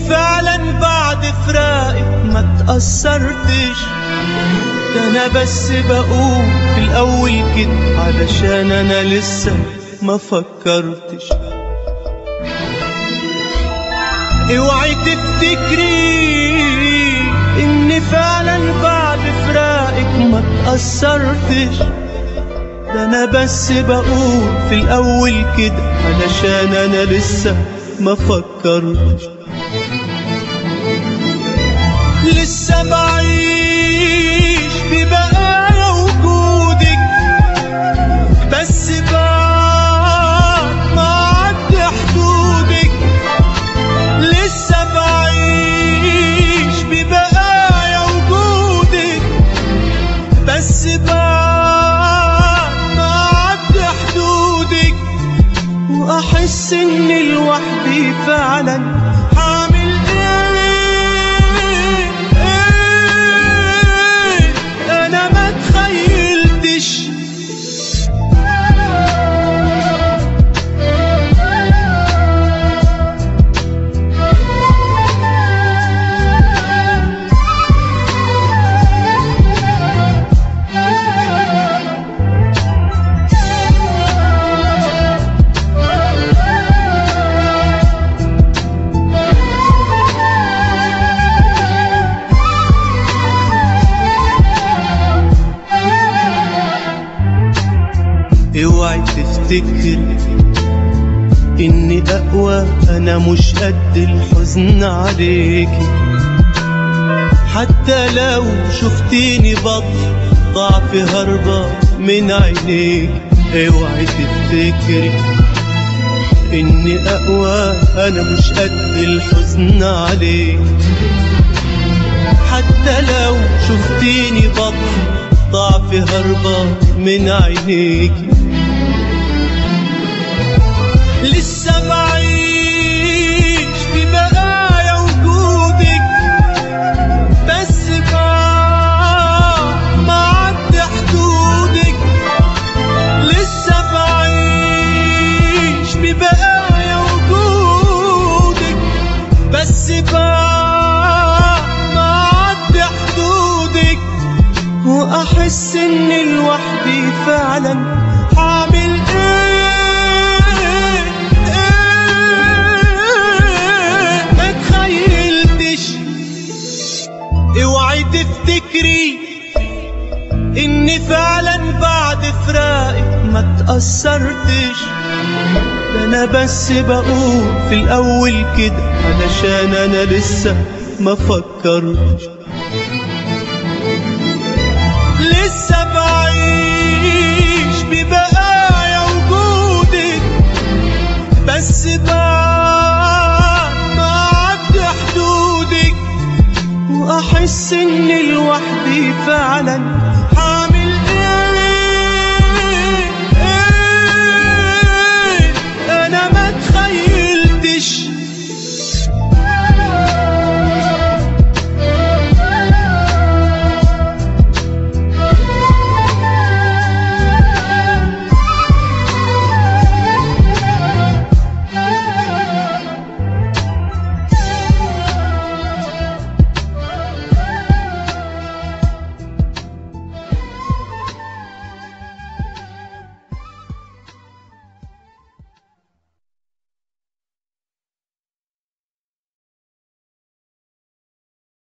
فعلا بعد فراقك ما تأثرتش ده انا بس بقول في الاول كده علشان انا لسه ما فكرتش اوعي تفتكري ان فعلا بعد فراقك ما تأثرتش ده انا بس بقول في الاول كده علشان انا لسه ما فكرتش لسه بعيش ببقايا وجودك بس بعد ما عدي حدودك لسه بعيش ببقايا وجودك بس بعد ما عدي حدودك واحس اني لوحدي فعلا هعمل ايه ايه انا ما تخيلتش اوعي تفتكر اني اقوى انا مش قد الحزن عليكي حتى لو شفتيني بطل ضعف هربة من عينيك اوعي تفتكري اني اقوى انا مش قد الحزن عليك حتى لو شفتيني بطل ضعف هربة من عينيك لسه بعيش ببقايا وجودك بس بعد ما عدي حدودك لسه بعيش ببقايا وجودك بس بعد ما عدي حدودك واحس اني لوحدي فعلا هعمل ايه ايه ما تخيلتش اوعي تفتكري اني فعلا بعد فراقك ما تأثرتش ده انا بس بقول في الاول كده علشان انا لسه ما فكرتش